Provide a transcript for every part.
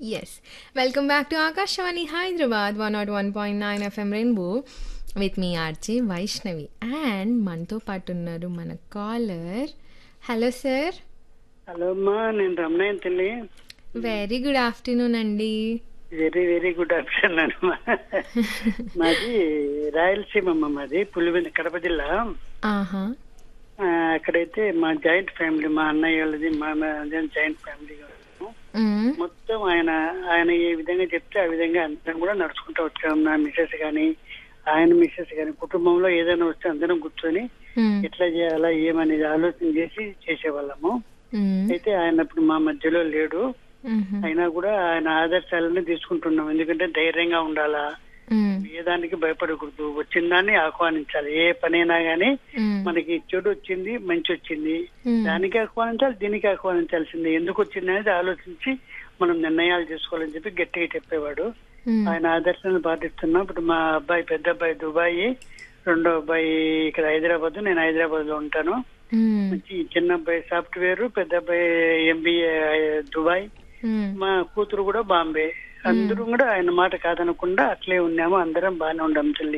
Yes. Welcome back to Akashwani Hyderabad 101.9 FM Rainbow with me RJ Vaishnavi and మనతో పాటు ఉన్నారు మన caller hello sir hello అమ్మా నేను రమణయ్య తల్లి వెరీ గుడ్ ఆఫ్టర్నూన్ అండి వెరీ వెరీ గుడ్ ఆఫ్టర్నూన్ అమ్మా మాది రాయలసీమ అమ్మ మాది పులివెందు కడప జిల్లా ఆహా ఆ, అక్కడైతే మా జాయింట్ ఫ్యామిలీ మా అన్నయ్య వాళ్ళది మా జాయింట్ ఫ్యామిలీ మ్మ్. మొత్తం ఆయన ఆయన ఏ విధంగా చెప్తే ఆ విధంగా అందరం కూడా నడుచుకుంటూ వచ్చాం నా మిస్సెస్ కానీ ఆయన మిస్సెస్ కానీ కుటుంబంలో ఏదైనా వస్తే అందరం కూర్చొని మ్మ్. ఎట్లా చేయాలా ఏమనేది ఆలోచన చేసి చేసేవాళ్ళము మ్మ్. అయితే ఆయన ఇప్పుడు మా మధ్యలో లేడు మ్మ్. అయినా కూడా ఆయన ఆదర్శాలను తీసుకుంటున్నాం ఎందుకంటే ధైర్యంగా ఉండాలా మ్మ్. ఏ దానికి భయపడకూడదు వచ్చిన దాన్ని ఆహ్వానించాలి ఏ పనైనా గానీ మ్మ్. మనకి చెడు వచ్చింది మంచి వచ్చింది మ్మ్. దానికి ఆహ్వానించాలి దీనికి ఆహ్వానించాల్సిందే ఎందుకు వచ్చింది అనేది ఆలోచించి మనం నిర్ణయాలు తీసుకోవాలని చెప్పి గట్టిగా చెప్పేవాడు మ్మ్. ఆయన ఆదర్శాలను పాటిస్తున్నాం ఇప్పుడు మా అబ్బాయి పెద్ద అబ్బాయి దుబాయ్ రెండో అబ్బాయి ఇక్కడ హైదరాబాద్ నేను హైదరాబాద్ లో ఉంటాను మ్మ్. మంచి చిన్న అబ్బాయి సాఫ్ట్వేర్ పెద్ద అబ్బాయి ఎంబీఏ దుబాయ్ మ్మ్. మా కూతురు కూడా బాంబే అందరం కూడా ఆయన మాట కాదనకుండా అట్లే ఉన్నాము అందరం బాగానే ఉండాం తల్లి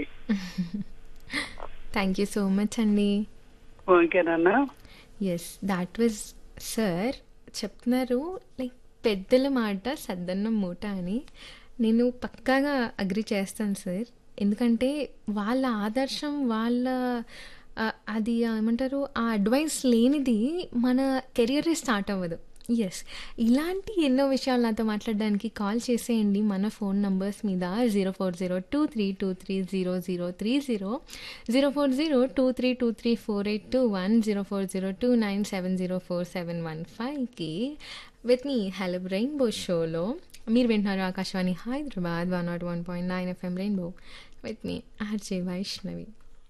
థ్యాంక్ యూ సో మచ్ అండి ఓకేనన్నా ఎస్ దాట్ వాజ్ సార్ చెప్తున్నారు లైక్ పెద్దల మాట సద్దన్నం మూట అని నేను పక్కాగా అగ్రి చేస్తాను సార్ ఎందుకంటే వాళ్ళ ఆదర్శం వాళ్ళ ఆ, అది ఏమంటారు ఆ అడ్వైస్ లేనిది మన కెరియరే స్టార్ట్ అవ్వదు ఎస్ ఇలాంటి ఎన్నో విషయాలు నాతో మాట్లాడడానికి కాల్ చేసేయండి మన ఫోన్ నంబర్స్ మీద zero four zero two three two three zero zero three zero zero four zero two three two three four eight two one zero four zero two nine seven zero four seven one ఫైవ్కి with me hello rainbow షోలో మీరు వింటున్నారు Akashvani Hyderabad one not one point nine FM rainbow with me RJ Vaishnavi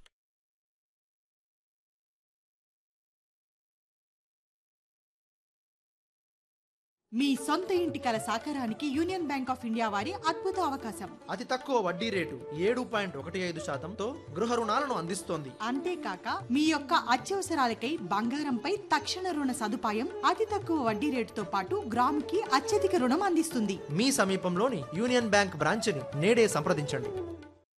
మీ సొంత ఇంటి కల సాకారానికి union bank of India వారి అద్భుత అవకాశం అతి తక్కువ వడ్డీ రేటు ఏడు పాయింట్ ఒకటి ఐదు శాతంతో గృహ రుణాలను అందిస్తోంది అంతేకాక మీ యొక్క అత్యవసరాలకై బంగారంపై తక్షణ రుణ సదుపాయం అతి తక్కువ వడ్డీ రేటుతో పాటు గ్రాముకి అత్యధిక రుణం అందిస్తుంది మీ సమీపంలోని యూనియన్ బ్యాంక్ బ్రాంచ్ని నేడే సంప్రదించండి